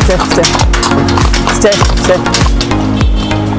Stay stay stay stay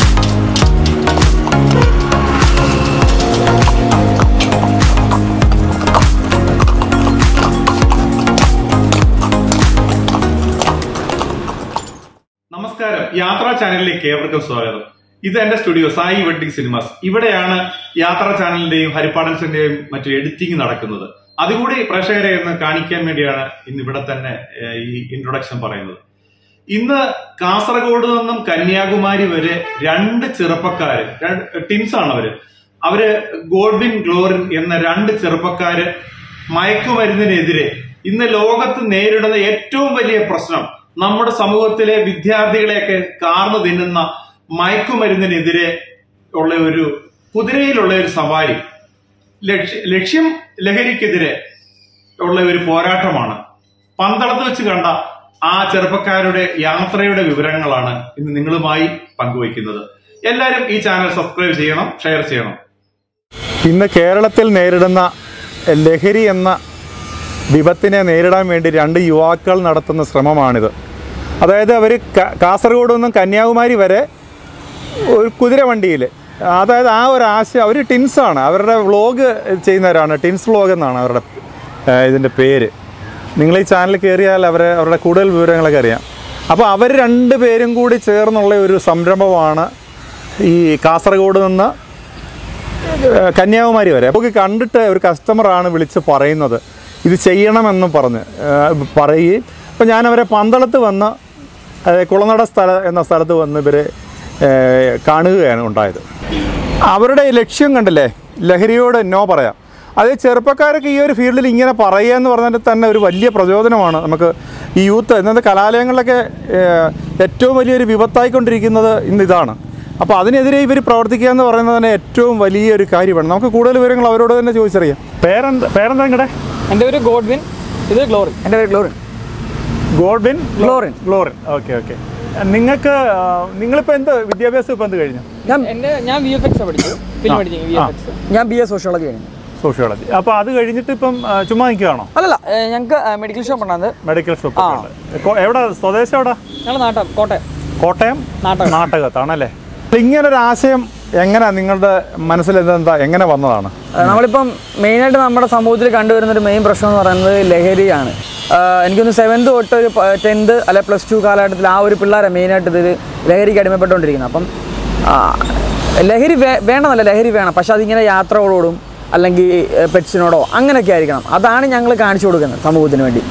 നമസ്കാരം യാത്രാ ചാനലിലേക്ക് ഏവർക്കും സ്വാഗതം ഇത് എന്റെ സ്റ്റുഡിയോ സായി വെഡിങ് സിനിമാസ് ഇവിടെയാണ് യാത്രാ ചാനലിന്റെയും ഹരിപ്പാടൻസിന്റെയും മറ്റു എഡിറ്റിംഗ് നടക്കുന്നത് അതുകൂടി പ്രേക്ഷകരെ ഒന്ന് കാണിക്കാൻ വേണ്ടിയാണ് ഇന്ന് ഇവിടെ തന്നെ ഏഹ്, ഈ ഇൻട്രൊഡക്ഷൻ പറയുന്നത് ഇന്ന് കാസർഗോഡ് നിന്നും കന്യാകുമാരി വരെ രണ്ട് ചെറുപ്പക്കാര് ടിംസ് ആണ് അവര് അവര് ഗോഡ്വിൻ ഗ്ലോറിൻ എന്ന രണ്ട് ചെറുപ്പക്കാര് മയക്കുമരുന്നിനെതിരെ ഇന്ന് ലോകത്ത് നേരിടുന്ന ഏറ്റവും വലിയ പ്രശ്നം നമ്മുടെ സമൂഹത്തിലെ വിദ്യാർത്ഥികളെയൊക്കെ കാർന്നു തിന്നുന്ന മയക്കുമരുന്നിനെതിരെ ഉള്ള ഒരു കുതിരയിലുള്ള ഒരു സവാരി ലക്ഷ്യ- ലക്ഷ്യം ലഹരിക്കെതിരെ ഉള്ള ഒരു പോരാട്ടമാണ് പന്തളത്ത് വെച്ച് കണ്ട ആ ചെറുപ്പക്കാരുടെ യാത്രയുടെ വിവരങ്ങളാണ് ഇന്ന് നിങ്ങളുമായി പങ്കുവയ്ക്കുന്നത് എല്ലാവരും ഈ ചാനൽ സബ്സ്ക്രൈബ് ചെയ്യണം ഷെയർ ചെയ്യണം ഇന്ന് കേരളത്തിൽ നേരിടുന്ന ലഹരി എന്ന വിപത്തിനെ നേരിടാൻ വേണ്ടി രണ്ട് യുവാക്കൾ നടത്തുന്ന ശ്രമമാണിത് അതായത് അവർ കാസർഗോഡ് നിന്നും കന്യാകുമാരി വരെ ഒരു കുതിര വണ്ടിയിൽ അതായത് ആ ഒരു ആശയം അവർ ടിൻസാണ് അവരുടെ വ്ളോഗ് ചെയ്യുന്നവരാണ് ടിൻസ് വ്ളോഗ് എന്നാണ് അവരുടെ ഏഹ്, ഇതിൻ്റെ പേര് നിങ്ങൾ ഈ ചാനൽ കയറിയാൽ അവരെ അവരുടെ കൂടുതൽ വിവരങ്ങളൊക്കെ അറിയാം അപ്പോൾ അവർ രണ്ട് പേരും കൂടി ചേർന്നുള്ള ഒരു സംരംഭമാണ് ഈ കാസർഗോഡ് നിന്ന് ഏഹ് കന്യാകുമാരി വരെ അപ്പോൾ കണ്ടിട്ട് ഒരു കസ്റ്റമറാണ് വിളിച്ച് പറയുന്നത് ഇത് ചെയ്യണമെന്ന് പറഞ്ഞ് ഏഹ് പറയുകയും അപ്പോൾ ഞാൻ അവരെ പന്തളത്ത് വന്ന് അതായത് കുളനട സ്ഥല എന്ന സ്ഥലത്ത് വന്ന് ഇവരെ ഏഹ് കാണുകയാണ് ഉണ്ടായത് അവരുടെ ഈ ലക്ഷ്യം കണ്ടില്ലേ ലഹരിയോട് നോ പറയാം അത് ചെറുപ്പക്കാരൊക്കെ ഈ ഒരു ഫീൽഡിൽ ഇങ്ങനെ പറയുക എന്ന് പറഞ്ഞാൽ തന്നെ ഒരു വലിയ പ്രചോദനമാണ് നമുക്ക് ഈ യൂത്ത് എന്നത് കലാലയങ്ങളിലൊക്കെ ഏഹ്, ഏറ്റവും വലിയൊരു വിപത്തായിക്കൊണ്ടിരിക്കുന്നത് ഇന്ന് ഇതാണ് അപ്പോൾ അതിനെതിരെ ഇവർ പ്രവർത്തിക്കുക എന്ന് പറയുന്നത് തന്നെ ഏറ്റവും വലിയൊരു കാര്യമാണ് നമുക്ക് കൂടുതൽ വിവരങ്ങൾ അവരോട് തന്നെ ചോദിച്ചറിയാം പേരെന്താ പേരെന്താ നിങ്ങളുടെ എൻ്റെ പേര് ഗോഡ്വിൻ ഇത് ഗ്ലോറിൻ എൻ്റെ പേര് Glorin Godwin Glorin. Glorin okay okay നിങ്ങൾക്ക് ആ, നിങ്ങളിപ്പോൾ എന്ത് വിദ്യാഭ്യാസം ഇപ്പോൾ എന്ത് കഴിഞ്ഞു ഞാൻ എൻ്റെ ഞാൻ വി എഫ് എക്സ് പഠിച്ചു ഫിലിം പഠിച്ചു വി എഫ് എക്സ് ഞാൻ ബി എ സോഷ്യോളജി കഴിഞ്ഞു സോഷ്യോളജി അപ്പോൾ അത് കഴിഞ്ഞിട്ട് ഇപ്പം ആ, ചുമ്മാ നിൽക്കുകയാണോ അല്ലല്ല ഞങ്ങൾക്ക് മെഡിക്കൽ ഷോപ്പ് ഉണ്ടാകുന്നത് മെഡിക്കൽ ഷോപ്പ് എവിടെ സ്വദേശം എവിടെ ഞങ്ങൾ നാട്ടം കോട്ടയം കോട്ടയം നാട്ടകം. നാട്ടകത്താണല്ലേ ഇങ്ങനൊരു ആശയം എങ്ങനെ നിങ്ങളുടെ മനസ്സിൽ എന്താ എങ്ങനെ വന്നതാണ് നമ്മളിപ്പം മെയിനായിട്ട് നമ്മുടെ സമൂഹത്തിൽ കണ്ടുവരുന്ന ഒരു മെയിൻ പ്രശ്നം എന്ന് പറയുന്നത് ലഹരിയാണ് ആഹ് എനിക്കൊന്ന് സെവൻത്ത് തൊട്ട് ഒരു ടെൻത്ത് അല്ലെ പ്ലസ് ടു കാലഘട്ടത്തിൽ ആ ഒരു പിള്ളേരെ മെയിനായിട്ട് ഇതിൽ ലഹരിക്ക് അടിമപ്പെട്ടുകൊണ്ടിരിക്കുന്നത് അപ്പം ആ, ലഹരി വേ വേണമെന്നല്ല ലഹരി വേണം പക്ഷെ അതിങ്ങനെ യാത്രകളോടും അല്ലെങ്കിൽ പെറ്റ്സിനോടോ അങ്ങനെയൊക്കെ ആയിരിക്കണം അതാണ് ഞങ്ങൾ കാണിച്ചു കൊടുക്കുന്നത് സമൂഹത്തിന് വേണ്ടി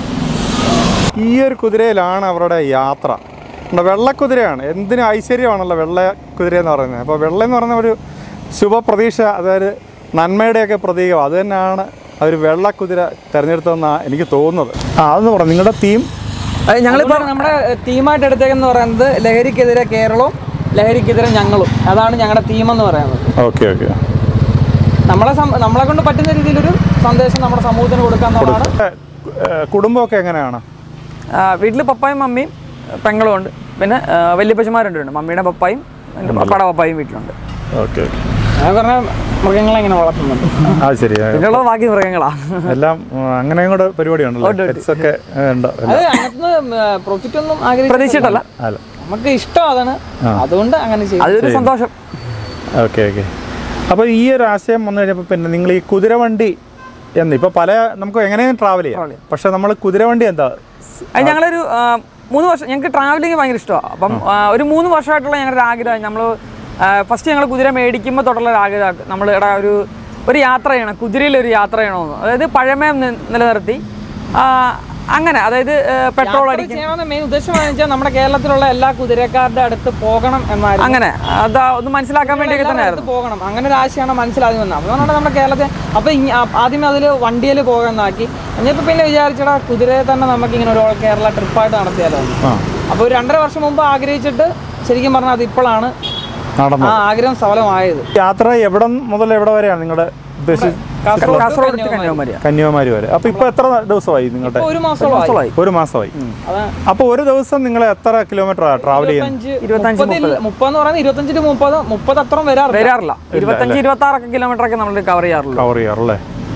ഈ ഒരു കുതിരയിലാണ് അവരുടെ യാത്ര ഉണ്ട്, വെള്ളക്കുതിരയാണ് എന്തിനും ഐശ്വര്യമാണല്ലോ വെള്ള കുതിര എന്ന് പറയുന്നത് അപ്പോൾ വെള്ള എന്ന് പറയുന്ന ഒരു ശുഭപ്രതീക്ഷ അതായത് നന്മയുടെയൊക്കെ പ്രതീകം അത് തന്നെയാണ് അവർ വെള്ളക്കുതിര തിരഞ്ഞെടുത്തതെന്നാണ് എനിക്ക് തോന്നുന്നത് ആ അതെന്ന് പറഞ്ഞു നിങ്ങളുടെ തീം അത് ഞങ്ങളിപ്പോൾ നമ്മുടെ തീമായിട്ട് എടുത്തേക്കെന്ന് പറയുന്നത് ലഹരിക്കെതിരെ കേരളവും ലഹരിക്കെതിരെ ഞങ്ങളും അതാണ് ഞങ്ങളുടെ തീം എന്ന് പറയുന്നത് ഓക്കെ ഓക്കെ നമ്മളെ സം- നമ്മളെ കൊണ്ട് പറ്റുന്ന രീതിയിലൊരു സന്ദേശം നമ്മുടെ സമൂഹത്തിന് കൊടുക്കാന്നുള്ളതാണ് കുടുംബമൊക്കെ എങ്ങനെയാണ് വീട്ടിൽ പപ്പായും മമ്മിയും പെങ്ങളും ഉണ്ട് പിന്നെ ആ, വല്യപ്പച്ചമാരുണ്ട് ഉണ്ട് മമ്മിയുടെ പപ്പായും എൻ്റെ പപ്പയുടെ പപ്പായും വീട്ടിലുണ്ട് ഓക്കെ ഓക്കെ ഞാൻ പറഞ്ഞ മൃഗങ്ങളെ ഇങ്ങനെ വളർത്തുന്നുണ്ട് ആ ശരി പിന്നെയുള്ളത് ബാക്കി മൃഗങ്ങളാ എല്ലാം ഉം, അങ്ങനെയും കൂടെ പരിപാടിയാണല്ലോ Pets ഒക്കെ ഏ, ഉണ്ട് അത് അതിനകത്ത് പ്രോഫിറ്റ് ഒന്നും പ്രതീക്ഷിച്ചിട്ടല്ല അല്ല നമുക്ക് ഇഷ്ടം അതാണ് അതുകൊണ്ട് അങ്ങനെ ചെയ്യും അതൊരു സന്തോഷം ഓക്കെ ഓക്കെ അപ്പോൾ ഈ ഒരു ആശയം വന്നു കഴിഞ്ഞപ്പോൾ പിന്നെ നിങ്ങൾ ഈ കുതിരവണ്ടി എന്ന് ഇപ്പോൾ പല നമുക്ക് എങ്ങനെയും ട്രാവൽ ചെയ്യാം പക്ഷെ നമ്മൾ കുതിരവണ്ടി എന്താ അത് ഞങ്ങളൊരു ആ, മൂന്ന് വർഷം ഞങ്ങൾക്ക് ട്രാവലിംഗ് ഭയങ്കര ഇഷ്ടമാണ് അപ്പം ആ, ഒരു മൂന്ന് വർഷമായിട്ടുള്ള ഞങ്ങളുടെ ഒരു ആഗ്രഹം നമ്മൾ ഫസ്റ്റ് ഞങ്ങൾ കുതിര മേടിക്കുമ്പോൾ തൊട്ടുള്ള ഒരു ആഗ്രഹം നമ്മൾ ഇവിടെ ഒരു ഒരു യാത്ര ചെയ്യണം കുതിരയിൽ ഒരു യാത്ര ചെയ്യണമെന്ന് അതായത് പഴമ നി- നിലനിർത്തി ആ, അങ്ങനെ അതായത് പെട്രോൾ അടിക്കുന്ന മെയിൻ ഉദ്ദേശം എന്ന് വെച്ചാൽ നമ്മുടെ കേരളത്തിലുള്ള എല്ലാ കുതിരക്കാരുടെ അടുത്ത് പോകണം എന്നായിരുന്നു അങ്ങനെ അതാ ഒന്ന് മനസ്സിലാക്കാൻ വേണ്ടിയൊക്കെ എല്ലാവരുടെ തന്നെയായിരുന്നു അടുത്ത് പോകണം അങ്ങനെ ഒരു ആശയമാണ് മനസ്സിലാദ്യം വന്നത് അതുകൊണ്ടാണ് നമ്മുടെ കേരളത്തിൽ അപ്പൊ ഇങ്ങ- ആ- ആദ്യമേ അതിൽ വണ്ടിയിൽ പോകാന്നാക്കി എന്നിട്ട് പിന്നെ വിചാരിച്ചടാ കുതിരയെ തന്നെ നമുക്ക് ഇങ്ങനെ ഒരു കേരള ട്രിപ്പായിട്ട് നടത്തിയാലോ എന്ന്. ആ അപ്പൊ ഒരു രണ്ടര വർഷം മുമ്പ് ആഗ്രഹിച്ചിട്ട് ശരിക്കും പറഞ്ഞാൽ അത് ഇപ്പോഴാണ് നടന്നു ആ ആഗ്രഹം സഫലമായത് യാത്ര എവിടെ മുതൽ എവിടെ വരെയാണ് നിങ്ങളുടെ ഉദ്ദേശിച്ച് കാസർഗോഡ് കാസർഗോഡ് to to കന്യാകുമാരി കന്യാകുമാരി വരെ അപ്പോൾ ഇപ്പോൾ എത്ര ദിവസമായി നിങ്ങളുടെ ഇപ്പൊ ഒരു മാസത്തോളമായി ഒരു മാസമായി അതാണ് അപ്പോൾ ഒരു ദിവസം നിങ്ങൾ എത്ര കിലോമീറ്റർ ട്രാവൽ ചെയ്യുന്നത് ഇരുപത്തഞ്ച് ഇരുപത്തഞ്ച്, മുപ്പതിൽ മുപ്പതെന്ന് പറയുന്നത് ഇരുപത്തഞ്ച് to മുപ്പത് മുപ്പത് അത്രയും വരാറില്ല വരാറില്ല ഇരുപത്തഞ്ച് ഇരുപത്തി ആറൊക്കെ കിലോമീറ്റർ ഒക്കെ നമ്മൾ കവർ ചെയ്യാറുള്ളൂ കവർ ചെയ്യാറല്ലേ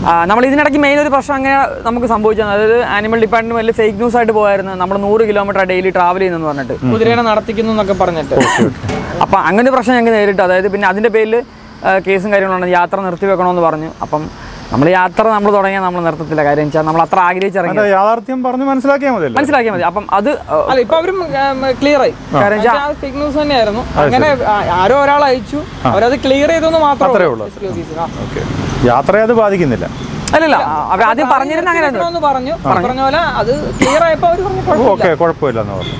നമ്മൾ ഇതിനിടയ്ക്ക് മെയിൻ ഒരു പ്രശ്നം അങ്ങനെ നമുക്ക് സംഭവിച്ചത് അതായത് ആനിമൽ ഡിപ്പാർട്ട്മെന്റ് വലിയ ഫേക്ക് ന്യൂസ് ആയിട്ട് പോയായിരുന്നു നമ്മൾ നൂറ് കിലോമീറ്റർ ഡെയിലി ട്രാവൽ ചെയ്യുന്നെന്ന് പറഞ്ഞിട്ട് കുതിരേനെ നടത്തിക്കുന്നു എന്നൊക്കെ പറഞ്ഞിട്ട് അപ്പം അങ്ങനെ ഒരു പ്രശ്നം ഞങ്ങൾക്ക് നേരിട്ടു അതായത് പിന്നെ അതിൻ്റെ പേരിൽ കേസും കാര്യങ്ങളുണ്ട് യാത്ര നിർത്തി വെക്കണമെന്ന് പറഞ്ഞു അപ്പം നമ്മൾ യാത്ര നമ്മൾ തുടങ്ങിയാൽ നമ്മൾ നിർത്തത്തില്ല കാര്യം വെച്ചാൽ നമ്മൾ അത്ര ആഗ്രഹിച്ചിറങ്ങി അതിന്റെ യാഥാർത്ഥ്യം പറഞ്ഞ് മനസ്സിലാക്കിയാൽ മതിയല്ലോ മനസ്സിലാക്കിയാൽ മതി അപ്പം അത് ഏഹ്, അല്ല ഇപ്പൊ അവരും ക്ലിയർ ആയി കാരണം വെച്ചാ- ഫേക്ക് ന്യൂസ് തന്നെയായിരുന്നു അങ്ങനെ ആ- ആരോ ഒരാൾ അയച്ചു അവരത് ക്ലിയർ ചെയ്തെന്ന് അത്രേ മാത്രമേ ഉള്ളൂ. ഉള്ളൂ ഓക്കെ യാത്രയെ അത് ബാധിക്കുന്നില്ല അല്ലല്ല അവർ ആദ്യം പറഞ്ഞിരുന്ന അങ്ങനെ എന്ന് പറഞ്ഞു പറഞ്ഞ പോലെ അത് ക്ലിയർ ആയപ്പോ അവര് പറഞ്ഞു കുഴപ്പമില്ല ഓക്കെ കുഴപ്പമില്ല എന്ന് പറഞ്ഞു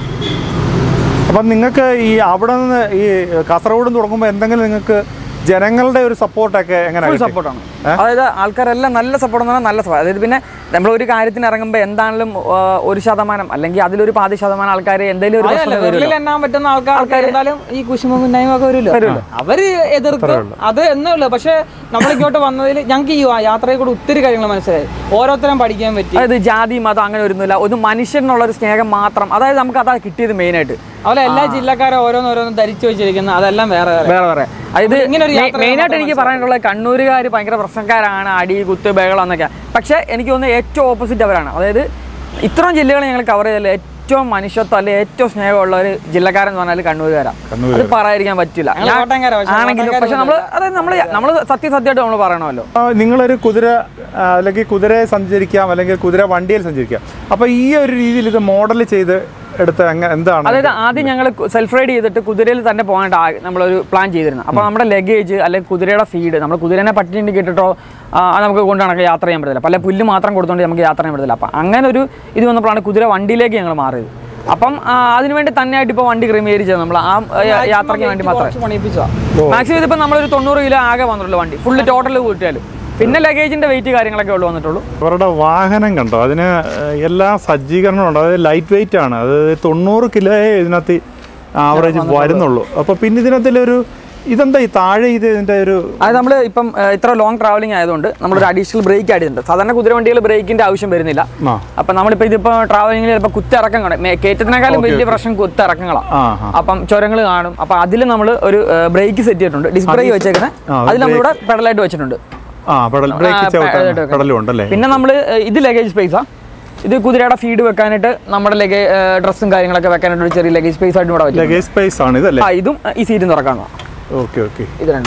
അപ്പം നിങ്ങൾക്ക് ഈ അവിടെ നിന്ന് ഈ കാസർഗോഡ് നിന്ന് തുടങ്ങുമ്പോൾ എന്തെങ്കിലും നിങ്ങൾക്ക് ജനങ്ങളുടെ ഒരു സപ്പോർട്ടൊക്കെ എങ്ങനെ ഫുൾ സപ്പോർട്ടാണ് അതായത് ആൾക്കാരെല്ലാം നല്ല സപ്പോർട്ട് എന്ന് പറഞ്ഞാൽ നല്ല സപ്പോർട്ട് അതായത് പിന്നെ നമ്മൾ ഒരു കാര്യത്തിന് ഇറങ്ങുമ്പോൾ എന്താണെങ്കിലും ആ, ഒരു ശതമാനം അല്ലെങ്കിൽ അതിലൊരു പാതി ശതമാനം ആൾക്കാർ എന്തെങ്കിലും ഒരു അതല്ല പ്രശ്നം വരുമല്ലോ. വിരലിൽ എണ്ണാൻ പറ്റുന്ന ആൾക്കാർ എന്തായാലും ഈ കുശുമ കുന്നായ്മ ഒക്കെ വരുമല്ലോ അവര് എതിർക്കും അത് എന്നേ ഉള്ളൂ പക്ഷെ നമ്മൾ ഇങ്ങോട്ട് വന്നതിൽ ഞങ്ങൾക്ക് ഈ യാത്രയിൽ കൂടെ ഒത്തിരി കാര്യങ്ങൾ മനസ്സിലായി ഓരോരുത്തരും പഠിക്കാൻ പറ്റി അതായത് ജാതി മതം അങ്ങനെ വരുന്നില്ല ഒരു മനുഷ്യൻ എന്നുള്ള ഒരു സ്നേഹം മാത്രം അതായത് നമുക്ക് അതാ കിട്ടിയത് മെയിനായിട്ട് അതുപോലെ എല്ലാ ജില്ലക്കാരും ഓരോന്നോരോന്ന് ധരിച്ചു വെച്ചിരിക്കുന്ന അതെല്ലാം വേറെ വേറെ വേറെ വേറെ അതായത് ഇങ്ങനെ ഒരു യാത്ര മെയിനായിട്ട് എനിക്ക് പറയാനുള്ളത് കണ്ണൂരുകാർ ഭയങ്കര പ്രശ്നക്കാരാണ് അടി കുത്ത് ബഹളം എന്നൊക്കെ പക്ഷേ എനിക്ക് തോന്നുന്നത് ഏറ്റവും ഓപ്പോസിറ്റ് അവരാണ് അതായത് ഇത്രയും ജില്ലകൾ ഞങ്ങൾ കവർ ചെയ്തതിൽ ഏറ്റവും മനുഷ്യത്വം അല്ലെങ്കിൽ ഏറ്റവും സ്നേഹമുള്ള ഒരു ജില്ലക്കാരൻ എന്ന് പറഞ്ഞാൽ കണ്ണൂരുകാരാണ് അത് പറയാതിരിക്കാൻ പറ്റില്ല ഞങ്ങൾ ഞാൻ- കോട്ടയംകാരാ, പക്ഷേ ആണെങ്കിലും കോട്ടയംകാര് പക്ഷെ നമ്മൾ അതായത് നമ്മൾ നമ്മൾ സത്യസത്യമായിട്ട് നമ്മൾ പറയണമല്ലോ ആ, നിങ്ങളൊരു കുതിര ആ, അല്ലെങ്കിൽ കുതിരയെ സഞ്ചരിക്കാം അല്ലെങ്കിൽ കുതിര വണ്ടിയിൽ സഞ്ചരിക്കാം അപ്പോൾ ഈ ഒരു രീതിയിൽ ഇത് മോഡൽ ചെയ്ത് എടുത്ത എങ്ങനെ എന്താണ് അതായത് ആദ്യം ഞങ്ങൾ സെൽഫ് റൈഡ് ചെയ്തിട്ട് കുതിരയിൽ തന്നെ പോകാനായിട്ട് ആ- നമ്മളൊരു പ്ലാൻ ചെയ്തിരുന്നു അപ്പോൾ നമ്മുടെ ലഗേജ് അല്ലെങ്കിൽ കുതിരയുടെ ഫീഡ് നമ്മൾ കുതിരനെ പട്ടിണി കിട്ടിട്ടോ ആ, നമുക്ക് കൊണ്ട് കണക്ക് യാത്ര ചെയ്യാൻ പറ്റില്ല പല പുല്ല് മാത്രം കൊടുത്തോണ്ട് നമുക്ക് യാത്ര ചെയ്യാൻ പറ്റില്ല അപ്പം അങ്ങനെ ഒരു ഇത് വന്നപ്പോഴാണ് കുതിര വണ്ടിയിലേക്ക് ഞങ്ങൾ മാറിയത് അപ്പം ആ, അതിനുവേണ്ടി തന്നെയായിട്ട് ഇപ്പോൾ വണ്ടി ക്രമീകരിച്ചത് നമ്മൾ ആ ആ, യാത്രയ്ക്ക് വേണ്ടി മാത്രം കുറച്ച് പണിയിപ്പിച്ചതാ മാക്സിമം ഇതിപ്പോൾ നമ്മളൊരു തൊണ്ണൂറ് കിലോ ആകെ വന്നിട്ടുള്ളൂ വണ്ടി ഫുള്ള് ടോട്ടൽ കൂട്ടിയാലും പിന്നെ ലഗേജിൻ്റെ വെയിറ്റ് കാര്യങ്ങളൊക്കെ ഉള്ളു വന്നിട്ടുള്ളൂ അവരുടെ വാഹനം കണ്ടോ അതിന് ഏഹ്, എല്ലാ സജ്ജീകരണവും ഉണ്ട് അതായത് ലൈറ്റ് വെയിറ്റ് ആണ് അത് തൊണ്ണൂറ് കിലോയെ ഇതിനകത്ത് ആവറേജ് വരുന്നുള്ളൂ അപ്പോൾ പിന്നെ ഇതിനകത്തിലൊരു ഇതെന്താ ഈ താഴെ ഇത് ഇതിൻ്റെ ഒരു അത് നമ്മൾ ഇപ്പം ഏഹ്, ഇത്ര ലോങ് ട്രാവലിംഗ് ആയതുകൊണ്ട് നമ്മളൊരു അഡീഷണൽ ബ്രേക്ക് ആയിട്ടുണ്ട് സാധാരണ കുതിര വണ്ടികൾ ബ്രേക്കിന്റെ ആവശ്യം വരുന്നില്ല ആ അപ്പം നമ്മളിപ്പോൾ ഇതിപ്പോൾ ട്രാവലിംഗിൽ ചിലപ്പോൾ കുത്തിറക്കം കാണും മേ- കയറ്റത്തിനേക്കാളും വലിയ പ്രശ്നം കുത്തിറക്കങ്ങളാണ് ആ ആ അപ്പം ചുരങ്ങൾ കാണും അപ്പം അതിൽ നമ്മൾ ഒരു ബ്രേക്ക് സെറ്റ് ചെയ്തിട്ടുണ്ട് ഡിസ്ക് ബ്രേക്ക് വെച്ചേക്കുന്നത് ആ, അതിൽ നമ്മളിവിടെ പെഡലായിട്ട് വെച്ചിട്ടുണ്ട് ആ പെടൽ ബ്രേക്ക് ആ, ചവിട്ടാൻ പെടലിട്ട് വെക്കാം. പെടലും ഉണ്ടല്ലേ പിന്നെ നമ്മൾ ഇത് ലഗേജ് സ്പേസാ ഇത് കുതിരയുടെ ഫീഡ് വെക്കാനായിട്ട് നമ്മുടെ ലഗേ ഡ്രസ്സും കാര്യങ്ങളൊക്കെ വെക്കാനായിട്ട് ഒരു ചെറിയ ലഗേജ് സ്പേസ് ആയിട്ട് ഇവിടെ വെച്ചിട്ടുണ്ട് ലഗേജ് സ്പേസ് ആണ് ഇതല്ലേ ആ ഇതും ഈ സീറ്റും തുറക്കാവുന്ന ഓക്കെ ഓക്കെ ഇത് രണ്ട്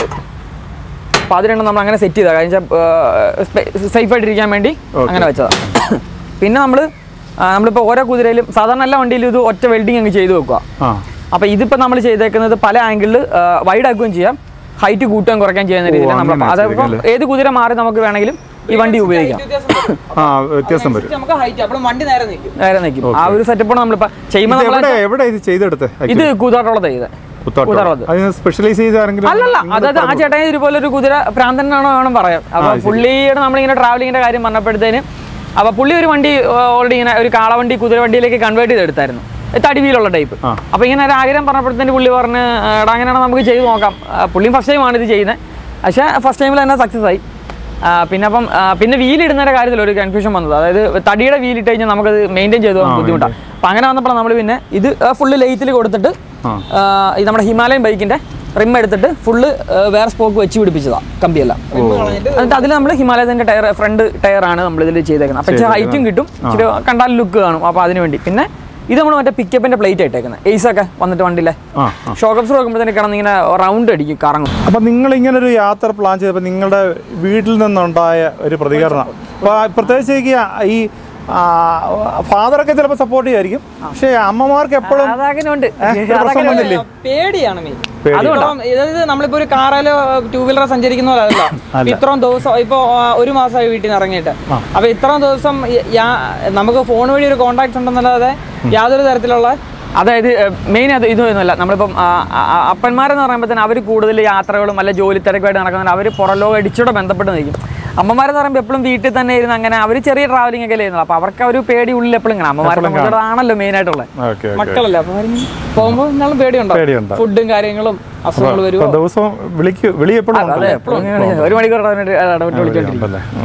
അപ്പോൾ അത് രണ്ടും നമ്മൾ അങ്ങനെ സെറ്റ് ചെയ്താൽ കഴിഞ്ഞാൽ സേഫ് ആയിട്ടിരിക്കാൻ വേണ്ടി അങ്ങനെ വെച്ചതാണ് പിന്നെ നമ്മൾ നമ്മളിപ്പോൾ ഓരോ കുതിരയിലും സാധാരണ എല്ലാ വണ്ടിയിലും ഇത് ഒറ്റ വെൽഡിങ് അങ്ങ് ചെയ്ത് വെക്കുക ആ അപ്പോൾ ഇതിപ്പോൾ നമ്മൾ ചെയ്തേക്കുന്നത് പല ആംഗിളിൽ വൈഡ് ആക്കുകയും ചെയ്യാം ഹൈറ്റ് കൂട്ടുകയും കുറയ്ക്കുകയും ചെയ്യുന്ന രീതിയിൽ നമ്മൾ അങ്ങനെ അതിപ്പോൾ ഏത് കുതിര മാറി നമുക്ക് വേണമെങ്കിലും ഈ വണ്ടി ഉപയോഗിക്കാം വ്യത്യാസം വരും. ആ വ്യത്യാസം വരും നമുക്ക് ഹൈറ്റ് അപ്പോൾ വണ്ടി നേരെ നിൽക്കും നേരെ നിൽക്കും ആ ഒരു സെറ്റപ്പാണ് നമ്മളിപ്പോൾ ചെയ്യുമ്പോൾ ഇത് നമ്മൾ എവിടെ എവിടെ ഇത് ചെയ്തെടുത്ത് ഇത് കൂത്താട്ടോളത്ത് ചെയ്തത് കൂത്താട്ടോളത്ത് അതിന് സ്പെഷ്യലൈസ് ചെയ്ത് ആരെങ്കിലും അല്ലല്ല അതായത് ആ ചേട്ടൻ ഇതുപോലെ ഒരു കുതിര ഭ്രാന്തനാണോ വേണം പറയാം അപ്പൊ പുള്ളിയുടെ നമ്മളിങ്ങനെ ട്രാവലിങ്ങിന്റെ കാര്യം പറഞ്ഞപ്പോഴത്തേന് അപ്പൊ പുള്ളി ഒരു വണ്ടി ഓൾറെഡി ഇങ്ങനെ ഒരു കാളവണ്ടി കുതിര വണ്ടിയിലേക്ക് കൺവേർട്ട് ചെയ്തെടുത്തായിരുന്നു തടിവിയിലുള്ള ടൈപ്പ് ആ. അപ്പൊ ഇങ്ങനെ ഒരു ആഗ്രഹം പറഞ്ഞപ്പോഴത്തേന് പുള്ളി പറഞ്ഞ് എടാ അങ്ങനെയാണ് നമുക്ക് ചെയ്ത് നോക്കാം ആ, പുള്ളിയും ഫസ്റ്റ് ടൈമാണ് ഇത് ചെയ്യുന്നത് പക്ഷേ ഫസ്റ്റ് ടൈമിൽ തന്നെ സക്സസ് ആയി ആ, പിന്നെ അപ്പം ആ, പിന്നെ വീലിടുന്നതിന്റെ കാര്യത്തിൽ ഒരു കൺഫ്യൂഷൻ വന്നത് അതായത് തടിയുടെ വീലിട്ട് കഴിഞ്ഞാൽ നമുക്കത് മെയിൻറ്റെയിൻ ചെയ്ത് പോകാൻ ബുദ്ധിമുട്ടാണ് അപ്പം അങ്ങനെ വന്നപ്പോൾ നമ്മൾ പിന്നെ ഇത് ഫുള്ള് ലെയ്ത്തിൽ കൊടുത്തിട്ട് ആ. ആ, ഈ നമ്മുടെ ഹിമാലയൻ ബൈക്കിന്റെ റിം എടുത്തിട്ട് ഫുള്ള് വേറെ സ്പോക്ക് വെച്ച് പിടിപ്പിച്ചതാ കമ്പിയല്ല എന്നിട്ട് അതിൽ നമ്മൾ ഹിമാലയത്തിന്റെ ടയർ ഫ്രണ്ട് ടയർ ആണ് നമ്മൾ ഇതിൽ ചെയ്തേക്കുന്നത് അപ്പൊ ഇച്ചിരി ഹൈറ്റും കിട്ടും ഇച്ചിരി കണ്ടാൽ ലുക്ക് കാണും അപ്പൊ അതിന് വേണ്ടി പിന്നെ ഇത് നമ്മൾ മറ്റേ പിക്കപ്പിന്റെ പ്ലേറ്റ് ഇട്ടേക്കുന്നത് എയ്സ് ഒക്കെ വന്നിട്ട് വണ്ടിയിലെ ആ ആ ഷോക്കപ്സ് നോക്കുമ്പോഴത്തേന് കിടന്ന് ഇങ്ങനെ റൗണ്ട് അടിക്കും കറങ്ങും അപ്പം നിങ്ങൾ ഇങ്ങനെ ഒരു യാത്ര പ്ലാൻ ചെയ്തപ്പോൾ നിങ്ങളുടെ വീട്ടിൽ നിന്നുണ്ടായ ഒരു പ്രതികരണം അപ്പോൾ പ്രത്യേകിച്ച് എനിക്ക് ഈ ഫാദറൊക്കെ ചിലപ്പോൾ സപ്പോർട്ട് ചെയ്യുമായിരിക്കും പക്ഷേ അമ്മമാർക്ക് എപ്പോഴും അതങ്ങനെ ഉണ്ട് പ്രശ്നം വന്നില്ലേ പേടിയാണ് മെയിൻ പേടി. അതുകൊണ്ടാണ് അതായത് നമ്മളിപ്പോ ഒരു കാറിലോ ടൂ വീലറോ സഞ്ചരിക്കുന്ന പോലെ അല്ല അല്ല. ഇത്രയും ദിവസം ഇപ്പൊ ആ, ഒരു മാസമായി വീട്ടിൽ നിന്ന് ഇറങ്ങിയിട്ട് അപ്പൊ ഇത്രയും ദിവസം യ- യാ- നമുക്ക് ഫോൺ വഴി ഒരു കോണ്ടാക്ട് ഉണ്ടെന്നല്ലാതെ യാതൊരു തരത്തിലുള്ള അതായത് മെയിൻ അത് ഇതൊന്നുമല്ല നമ്മളിപ്പം ആ, ആ, ആ, അപ്പന്മാരെന്ന് പറയുമ്പോഴത്തേന് അവർ കൂടുതൽ യാത്രകളും അല്ല ജോലി തിരക്കുമായിട്ട് നടക്കുന്നവർ അവർ പുറംലോകം ഇടിച്ചൂടെ ബന്ധപ്പെട്ട് നിൽക്കും അമ്മമാരെന്ന് പറയുമ്പോൾ എപ്പോഴും വീട്ടിൽ തന്നെ ഇരുന്ന് അങ്ങനെ അവർ ചെറിയ ട്രാവലിംഗ് ഒക്കെ ചെയ്യുന്നത് അപ്പോൾ അവർക്ക് ആ ഒരു പേടി ഉള്ളിൽ എപ്പോഴും കാണാം അമ്മമാരുടെ ആണല്ലോ മെയിൻ ആയിട്ടുള്ളത് ഓക്കെ മക്കളല്ലേ അപ്പൊ അവര് പോകുമ്പോ എന്നാലും പേടിയുണ്ടോ പേടിയുണ്ടാവും. ഫുഡും കാര്യങ്ങളും അസുഖങ്ങൾ വരും ദിവസം വിളിക്ക് വിളി എപ്പോഴും അതെ എപ്പോഴും ഒരു മണിക്കൂർ ഇടവിട്ട് ഇടവിട്ട് വിളിച്ചോണ്ടിരിക്കും ഉണ്ടല്ലേ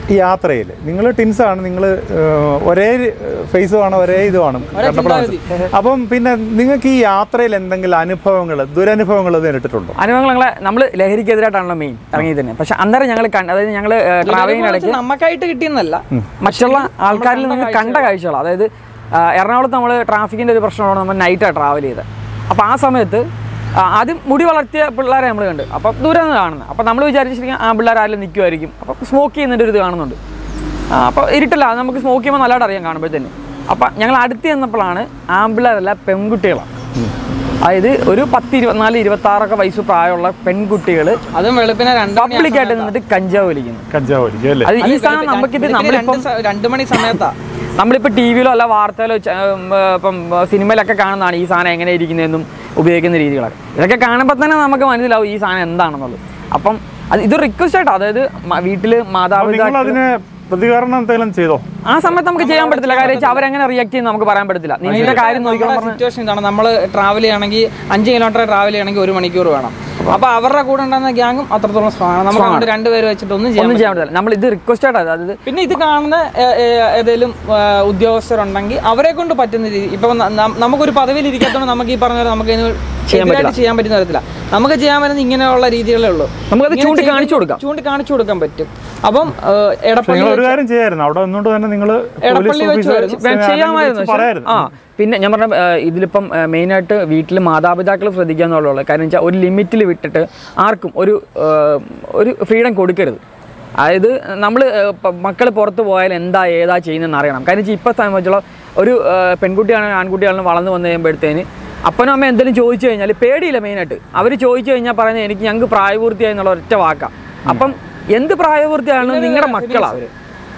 ഈ യാത്രയിൽ നിങ്ങൾ ടിൻസാണ് നിങ്ങൾ ഒരേ ഫേസുമാണ് ഒരേ ഇതുമാണ് കണ്ടപ്പോഴാണ് മനസ്സിലായത്. അപ്പം പിന്നെ നിങ്ങൾക്ക് ഈ യാത്രയിൽ എന്തെങ്കിലും അനുഭവങ്ങൾ ദുരനുഭവങ്ങൾ നേരിട്ടിട്ടുണ്ടോ അനുഭവങ്ങൾ ഞങ്ങളെ നമ്മൾ ലഹരിക്കെതിരായിട്ടാണല്ലോ മെയിൻ ഇറങ്ങിയത് തന്നെ പക്ഷെ അന്നേരം ഞങ്ങൾ അതായത് ഞങ്ങൾ ട്രാവലിംഗ് ഇടയ്ക്ക് നമുക്കായിട്ട് കിട്ടിയെന്നല്ല മറ്റുള്ള ആൾക്കാരിൽ നിന്ന് കണ്ട കാഴ്ചകൾ അതായത് ആ, എറണാകുളത്ത് നമ്മൾ ട്രാഫിക്കിൻ്റെ ഒരു പ്രശ്നമാണ് നമ്മൾ നൈറ്റാണ് ട്രാവൽ ചെയ്തത് അപ്പോൾ ആ സമയത്ത് ആ, ആദ്യം മുടി വളർത്തിയ പിള്ളേരെ നമ്മൾ കണ്ട് അപ്പം ദൂരെ നിന്ന് കാണുന്നത് അപ്പം നമ്മൾ വിചാരിച്ചിരിക്കും ആ പിള്ളേർ ആരെങ്കിലും നിൽക്കുമായിരിക്കും അപ്പം സ്മോക്ക് ചെയ്യുന്നതിൻ്റെ ഒരു ഇത് കാണുന്നുണ്ട് അപ്പോൾ ഇരുട്ടില്ല അത് നമുക്ക് സ്മോക്ക് ചെയ്യുമ്പോൾ നല്ലതായിട്ട് അറിയാം കാണുമ്പോഴത്തേന് അപ്പം ഞങ്ങൾ അടുത്ത് ചെന്നപ്പോഴാണ് ആമ്പിള്ളേരല്ല പെൺകുട്ടികളാണ് അതായത് ഒരു പത്ത് ഇരുപത്തിനാല് ഇരുപത്തി ആറൊക്കെ വയസ്സ് പ്രായമുള്ള പെൺകുട്ടികൾ അതും വെളുപ്പിനെ രണ്ട് മണി ആ പബ്ലിക്കായിട്ട് സമയത്താ. നിന്നിട്ട് കഞ്ചാവ് വലിക്കുന്നു കഞ്ചാവ് വലിക്കും അല്ലേ അത് ഈ അത് സാധനം വെളുപ്പിനെ നമുക്കിത് രണ്ട് നമ്മളിപ്പം രണ്ട് സ- രണ്ട് മണി സമയത്താ നമ്മളിപ്പോൾ ടി വിയിലോ അല്ല വാർത്തയിലോ ച- ഉം, ഏർ, ഇപ്പം ഏർ, സിനിമയിലൊക്കെ കാണുന്നതാണ് ഈ സാധനം എങ്ങനെ ഇരിക്കുന്നതെന്നും ഉപയോഗിക്കുന്ന രീതികളൊക്കെ ഇതൊക്കെ കാണുമ്പോൾ തന്നെ നമുക്ക് മനസ്സിലാവും ഈ സാധനം എന്താണെന്നുള്ളത് അപ്പം അത് ഇത് റിക്വസ്റ്റ് ആയിട്ടോ അതായത് വീട്ടിൽ നിങ്ങൾ മാതാപിതാക്കൾ അതിന് പ്രതികരണം എന്തെങ്കിലും ചെയ്തോ ആ സമയത്ത് നമുക്ക് ചെയ്യാൻ പറ്റത്തില്ല കാര്യം വെച്ചാൽ അവരെങ്ങനെ റിയാക്ട് ചെയ്യുന്ന നമുക്ക് പറയാൻ പറ്റത്തില്ല നിന്റെ കാര്യം നോക്കിക്കോളാം പറഞ്ഞ് സിറ്റുവേഷൻ ഇതാണ് നമ്മൾ ട്രാവൽ ചെയ്യണമെങ്കിൽ അഞ്ച് കിലോമീറ്റർ ട്രാവൽ ചെയ്യണമെങ്കിൽ ഒരു മണിക്കൂർ വേണം അപ്പൊ അവരുടെ കൂടെ ഉണ്ടാകുന്ന ഗ്യാങ്ങും അത്രത്തോളം സ്ട്രോങ് ആണ് നമുക്ക് അതുകൊണ്ട് രണ്ടുപേര് വെച്ചിട്ട് ഒന്നും ചെയ്യാൻ ഒന്നും ചെയ്യാൻ പറ്റില്ല നമ്മൾ ഇത് റിക്വസ്റ്റ് ആയിട്ടാണ് അതായത് പിന്നെ ഇത് കാണുന്ന ഏ- ഏ- ഏതേലും ആ, ഉദ്യോഗസ്ഥരുണ്ടെങ്കിൽ അവരെ കൊണ്ട് പറ്റുന്ന രീതി ഇപ്പൊ ന- ന- നമുക്കൊരു പദവിയിൽ ഇരിക്കാത്തതുകൊണ്ട് നമുക്ക് ഈ പറഞ്ഞ പോലെ നമുക്ക് ഇതിന് എതിരായിട്ട് ചെയ്യാൻ പറ്റുന്ന തരത്തില്ല നമുക്ക് ചെയ്യാൻ പറ്റുന്ന ഇങ്ങനെയുള്ള രീതികളേ ഉള്ളൂ നമുക്കത് ഇങ്ങനെ ചൂണ്ടി ചെയ്ത് കാണിച്ചു കൊടുക്കാം. ചൂണ്ടി കാണിച്ചു കൊടുക്കാൻ പറ്റും അപ്പം ഏ, എടപ്പള്ളി നിങ്ങൾ ഒരു കാര്യം ചെയ്യായിരുന്നു അവിടെ നിന്നുകൊണ്ട് തന്നെ നിങ്ങൾ എടപ്പള്ളി വെച്ച് വരുന്നു. ചെയ്യാമായിരുന്നു പക്ഷേ- പറയായിരുന്നു ആ പിന്നെ ഞാൻ പറഞ്ഞ ഏഹ്, ഇതിലിപ്പം മെയിനായിട്ട് വീട്ടിൽ മാതാപിതാക്കൾ ശ്രദ്ധിക്കുക എന്നുള്ളത് കാര്യം വെച്ചാൽ ഒരു ലിമിറ്റിൽ വിട്ടിട്ട് ആർക്കും ഒരു ഏഹ്, ഒരു ഫ്രീഡം കൊടുക്കരുത് അതായത് നമ്മൾ മക്കൾ പുറത്ത് പോയാൽ എന്താ ഏതാ ചെയ്യുന്നതെന്ന് അറിയണം കാര്യം വെച്ചാൽ ഇപ്പം സംബന്ധിച്ചുള്ള ഒരു ഏഹ്, പെൺകുട്ടിയാണെങ്കിലും ആൺകുട്ടിയാണെങ്കിലും വളർന്നു വന്നു കഴിയുമ്പോഴത്തേന് അപ്പനും അമ്മ എന്തെങ്കിലും ചോദിച്ചു കഴിഞ്ഞാൽ പേടിയില്ല മെയിനായിട്ട് അവർ ചോദിച്ചു കഴിഞ്ഞാൽ പറയുന്നത് എനിക്ക് ഞങ്ങൾക്ക് പ്രായപൂർത്തിയായി എന്നുള്ള ഒറ്റ വാക്കാം അപ്പം എന്ത് പ്രായപൂർത്തിയാണെങ്കിലും നിങ്ങളുടെ മക്കളാണ് അവർ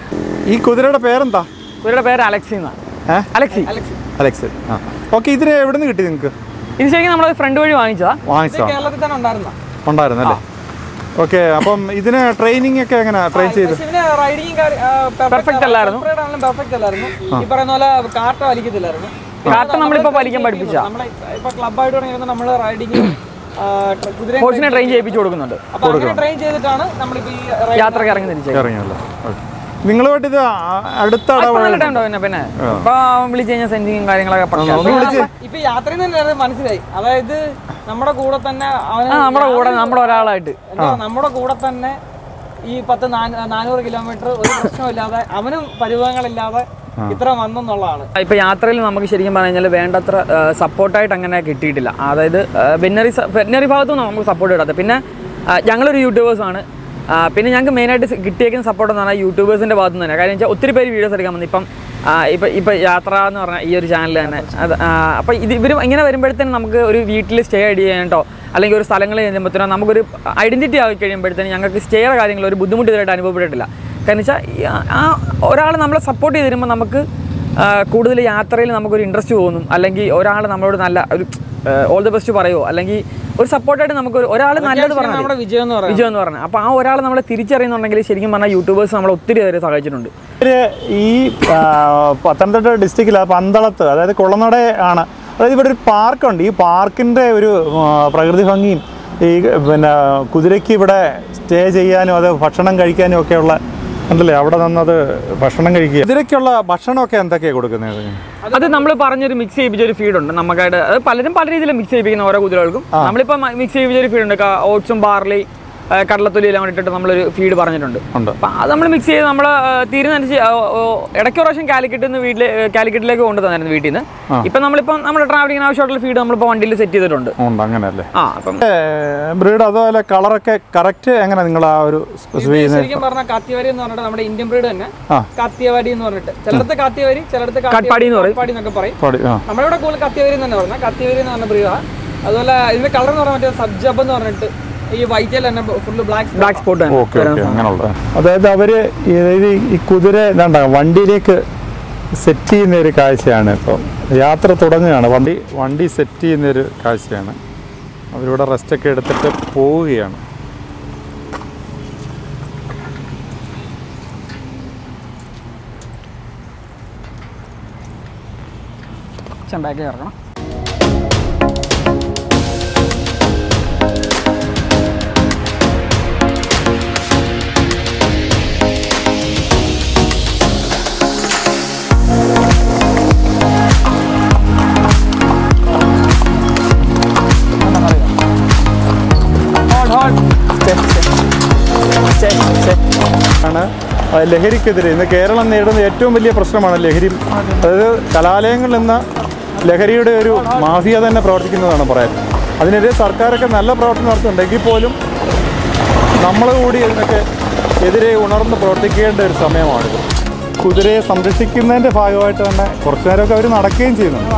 ഈ കുതിരയുടെ പേരെന്താ ഇവരുടെ പേര് അലക്സി എന്നാണ് ഏ? അലക്സി അലക്സ് ആ ഓക്കെ ഇതിന് എവിടെ നിന്ന് കിട്ടി നിങ്ങൾക്ക് ഇത് ശരിക്കും നമ്മൾ ഫ്രണ്ട് വഴി വാങ്ങിച്ചതാ വാങ്ങിച്ചതാണ് കേരളത്തിൽ തന്നെ ഉണ്ടായിരുന്ന ഉണ്ടായിരുന്നു അല്ലേ ഓക്കെ അപ്പം ഇതിന് ട്രെയിനിങ് ഒക്കെ എങ്ങനെ ട്രെയിൻ ചെയ്ത് Perfect അല്ലായിരുന്നു. പെർഫെക്റ്റ് അല്ലായിരുന്നു ഈ പറയുന്ന പോലെ കാർട്ട് വലിക്കത്തില്ലായിരുന്നു കാർട്ട് നമ്മളിപ്പോ വലിക്കാൻ പഠിപ്പിച്ച നമ്മളെ ഇപ്പൊ ക്ലബ്ബായിട്ട് തുടങ്ങിയിരുന്ന നമ്മള് റൈഡിങ് കുതിര കോച്ചിനെ ട്രെയിൻ ചെയ്യിപ്പിച്ച് കൊടുക്കുന്നുണ്ട് അപ്പൊ അങ്ങനെ ട്രെയിൻ ചെയ്തിട്ടാണ് നമ്മളിപ്പോ ഈ ride യാത്രക്ക് ഇറങ്ങി തിരിച്ചു ഇറങ്ങിയല്ലോ ഓക്കെ നിങ്ങളുമായിട്ട് ഇത് ആ- അടുത്ത നല്ല ടൈം ഉണ്ടോ പിന്നെ പിന്നെ ഇപ്പൊ വിളിച്ചു കഴിഞ്ഞാൽ സെൻസിങ്ങും കാര്യങ്ങളൊക്കെ പക്കാ. ഇപ്പൊ യാത്രയിൽ നിന്ന് തന്നെ മനസ്സിലായി അതായത് നമ്മുടെ കൂടെ തന്നെ അവന് ആ നമ്മുടെ കൂടെ നമ്മുടെ ഒരാളായിട്ട് എന്താ നമ്മുടെ കൂടെ തന്നെ ഈ പത്ത് നാന- നാനൂറ് കിലോമീറ്റർ ഒരു പ്രശ്നമില്ലാതെ അവനും പരിഭവങ്ങളില്ലാതെ ഇത്ര വന്നെന്നുള്ളതാണ് ഇപ്പൊ യാത്രയിൽ നമുക്ക് ശരിക്കും പറഞ്ഞു കഴിഞ്ഞാൽ വേണ്ടത്ര സപ്പോർട്ടായിട്ട് അങ്ങനെ കിട്ടിയിട്ടില്ല അതായത് വെന്നറി വെന്നറി ഭാഗത്തുനിന്ന് നമുക്ക് സപ്പോർട്ട് കിട്ടാത്ത പിന്നെ ആ, ഞങ്ങളൊരു യൂട്യൂബേഴ്സാണ് ആ, പിന്നെ ഞങ്ങൾക്ക് മെയിനായിട്ട് കിട്ടിയേക്കുന്ന സപ്പോർട്ട് എന്ന് പറഞ്ഞാൽ യൂട്യൂബേഴ്സിൻ്റെ ഭാഗത്ത് നിന്ന് തന്നെ കാര്യം വെച്ചാൽ ഒത്തിരി പേര് വീഡിയോസ് എടുക്കാൻ വന്നു ഇപ്പം ആ, ഇപ്പം ഇപ്പം യാത്ര എന്ന് പറഞ്ഞാൽ ഈ ഒരു ചാനൽ തന്നെ അത് അപ്പം ഇത് ഇവർ ഇങ്ങനെ വരുമ്പോഴത്തേനും നമുക്ക് ഒരു വീട്ടിൽ സ്റ്റേ അടി ചെയ്യാനോ അല്ലെങ്കിൽ ഒരു സ്ഥലങ്ങളിൽ ചെല്ലുമ്പോഴത്തേനോ നമുക്കൊരു ഐഡൻറ്റിറ്റി ആയി കഴിയുമ്പോഴത്തേനും ഞങ്ങൾക്ക് സ്റ്റേയുടെ കാര്യങ്ങൾ ഒരു ബുദ്ധിമുട്ട് ഇതുവരെയായിട്ട് അനുഭവപ്പെട്ടിട്ടില്ല കാരണം വെച്ചാൽ ഈ ആ- ആ ഒരാൾ നമ്മളെ സപ്പോർട്ട് ചെയ്ത് തരുമ്പോൾ നമുക്ക് ആ, കൂടുതൽ യാത്രയിൽ നമുക്കൊരു ഇൻട്രസ്റ്റ് തോന്നും അല്ലെങ്കിൽ ഒരാൾ നമ്മളോട് നല്ല ഒരു ഓൾ ദി ബെസ്റ്റ് പറയുമോ അല്ലെങ്കിൽ ഒരു സപ്പോർട്ടായിട്ട് നമുക്ക് ഒരാൾ നല്ലത് പറഞ്ഞാൽ നമ്മുടെ വിജയം എന്ന് പറയുന്നത് വിജയം എന്ന് പറഞ്ഞാൽ അപ്പോൾ ആ ഒരാൾ നമ്മളെ തിരിച്ചറിയുന്നുണ്ടെങ്കിൽ ശരിക്കും പറഞ്ഞാൽ യൂട്യൂബേഴ്സ് നമ്മളെ ഒത്തിരി പേര് സഹായിച്ചിട്ടുണ്ട് ഇവര് ഈ ആ, പത്തനംതിട്ട ഡിസ്ട്രിക്റ്റിൽ പന്തളത്ത് അതായത് കുളനട ആണ് അതായത് ഇവിടെ ഒരു പാർക്കുണ്ട് ഈ പാർക്കിൻ്റെ ഒരു ആ, പ്രകൃതി ഭംഗിയും ഈ പിന്നെ കുതിരയ്ക്ക് ഇവിടെ സ്റ്റേ ചെയ്യാനും അത് ഭക്ഷണം കഴിക്കാനും ഒക്കെയുള്ള ഉണ്ടല്ലേ അവിടെ നിന്നത് ഭക്ഷണം കഴിക്കുക കുതിരയ്ക്കുള്ള ഭക്ഷണമൊക്കെ എന്തൊക്കെയാണ് കൊടുക്കുന്നത് അത് നമ്മൾ പറഞ്ഞൊരു മിക്സ് ചെയ്യിപ്പിച്ച ഒരു ഫീഡ് ഉണ്ട് നമുക്കായിട്ട് അത് പലരും പല രീതിയിൽ മിക്സ് ചെയ്യിപ്പിക്കുന്ന ഓരോ കുതിരകൾക്കും നമ്മളിപ്പോൾ മിക്സ് ചെയ്യിപ്പിച്ച ഒരു ഫീഡ് ഉണ്ട് ഓട്സും ബാർലി കടലത്തൊലി എല്ലാം കൂടി ഇട്ടിട്ട് നമ്മളൊരു ഫീഡ് പറഞ്ഞിട്ടുണ്ട് ഉണ്ട് അപ്പം അത് നമ്മൾ മിക്സ് ചെയ്ത് നമ്മൾ തീരുന്നതനുസരിച്ച് ഇടയ്ക്ക് ഒരു പ്രാവശ്യം കാലിക്കറ്റിൽ നിന്ന് വീട്ടിൽ കാലിക്കറ്റിലേക്ക് കൊണ്ടു തന്നായിരുന്നു വീട്ടിൽ നിന്ന് ഇപ്പം നമ്മളിപ്പം നമ്മുടെ ട്രാവലിംഗ് ആവശ്യമായിട്ടുള്ള ഫീഡ് നമ്മളിപ്പോൾ വണ്ടിയിൽ സെറ്റ് ചെയ്തിട്ടുണ്ട് ഉണ്ട് അങ്ങനെയല്ലേ ആ അപ്പം ബ്രീഡ് അതുപോലെ കളറൊക്കെ കറക്റ്റ് എങ്ങനെ നിങ്ങൾ ആ ഒരു സ്പെസിഫൈ ചെയ്യുന്നത് ശരിക്കും പറഞ്ഞാൽ കാത്തിയവരി എന്ന് പറഞ്ഞിട്ട് നമ്മുടെ ഇന്ത്യൻ ബ്രീഡ് തന്നെ ആ. കാത്തിയവരി എന്ന് പറഞ്ഞിട്ട് ചിലടത്ത് കാത്തിയവരി ചിലടത്ത് കാട്ട്പാടി എന്ന് പറയും. കാട്ട്പാടി എന്നൊക്കെ പറയും പാടി ആ നമ്മളിവിടെ കൂടുതൽ കത്തിയവരി എന്ന് തന്നെ പറഞ്ഞാൽ കത്തിയവരി എന്ന് പറഞ്ഞ ബ്രീഡാണ് അതുപോലെ ഇതിന്റെ കളർ എന്ന് പറഞ്ഞാൽ മറ്റേ സബ്ജബ് എന്ന് പറഞ്ഞിട്ട് ഈ വൈറ്റിൽ തന്നെ full black black spot okay okay അങ്ങനെയുള്ള അതായത് അവര് ഇത് ഈ കുതിര ഇതാണ്ട വണ്ടിയിലേക്ക് സെറ്റ് ചെയ്യുന്ന ഒരു കാഴ്ചയാണ് ഇപ്പോൾ യാത്ര തുടങ്ങുകയാണ് വണ്ടി വണ്ടി സെറ്റ് ചെയ്യുന്ന ഒരു കാഴ്ചയാണ് അവരിവിടെ റെസ്റ്റൊക്കെ എടുത്തിട്ട് പോവുകയാണ് ബാക്കിൽ ഇറങ്ങണം ആ, ലഹരിക്കെതിരെ ഇന്ന് കേരളം നേരിടുന്ന ഏറ്റവും വലിയ പ്രശ്നമാണ് ലഹരി അതായത് കലാലയങ്ങളിൽ നിന്ന് ലഹരിയുടെ ഒരു മാഫിയ തന്നെ പ്രവർത്തിക്കുന്നതാണ് പറയാൻ അതിനെതിരെ സർക്കാരൊക്കെ നല്ല പ്രവർത്തനം നടത്തുന്നുണ്ടെങ്കിൽ പോലും നമ്മൾ കൂടി ഇതിനൊക്കെ എതിരെ ഉണർന്ന് പ്രവർത്തിക്കേണ്ട ഒരു സമയമാണിത് കുതിരയെ സംരക്ഷിക്കുന്നതിൻ്റെ ഭാഗമായിട്ട് തന്നെ കുറച്ചു നേരമൊക്കെ അവർ നടക്കുകയും ചെയ്യുന്നുണ്ട്